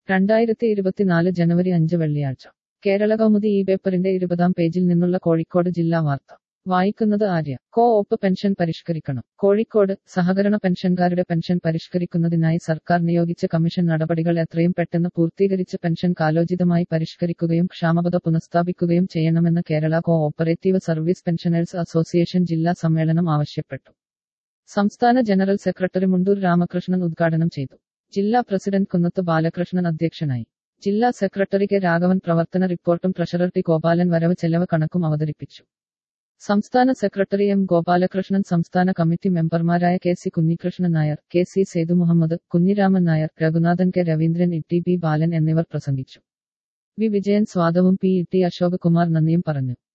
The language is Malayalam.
രണ്ടായിരത്തി ഇരുപത്തിനാല് ജനുവരി അഞ്ച് വെള്ളിയാഴ്ച കേരള കൗമുദി ഈ പേപ്പറിന്റെ ഇരുപതാം പേജിൽ നിന്നുള്ള കോഴിക്കോട് ജില്ലാ വാർത്ത വായിക്കുന്നത് ആര്യ കോ ഓപ്പ് പെൻഷൻ പരിഷ്കരിക്കണം കോഴിക്കോട് സഹകരണ പെൻഷൻകാരുടെ പെൻഷൻ പരിഷ്കരിക്കുന്നതിനായി സർക്കാർ നിയോഗിച്ച കമ്മീഷൻ നടപടികൾ എത്രയും പെട്ടെന്ന് പൂർത്തീകരിച്ച് പെൻഷൻ കാലോചിതമായി പരിഷ്കരിക്കുകയും ക്ഷാമബദ്ധ പുനഃസ്ഥാപിക്കുകയും ചെയ്യണമെന്ന് Kerala co operative service pensioners association ജില്ലാ സമ്മേളനം ആവശ്യപ്പെട്ടു സംസ്ഥാന ജനറൽ സെക്രട്ടറി മുണ്ടൂർ രാമകൃഷ്ണൻ ഉദ്ഘാടനം ചെയ്തു ജില്ലാ പ്രസിഡന്റ് കുന്നത്ത് ബാലകൃഷ്ണൻ അധ്യക്ഷനായി ജില്ലാ സെക്രട്ടറി കെ രാഘവൻ പ്രവർത്തന റിപ്പോർട്ടും ട്രഷറർ ടി ഗോപാലൻ വരവ് ചെലവ് കണക്കും അവതരിപ്പിച്ചു സംസ്ഥാന സെക്രട്ടറി എം ഗോപാലകൃഷ്ണൻ സംസ്ഥാന കമ്മിറ്റി മെമ്പർമാരായ K C Kunhikrishnan Nair K C Sethu Muhammad Kunhiraman Nair Raghunathan K Raveendran E T B Balan എന്നിവർ പ്രസംഗിച്ചു വി വിജയൻ സ്വാഗതവും P E T Ashok Kumar നന്ദിയും പറഞ്ഞു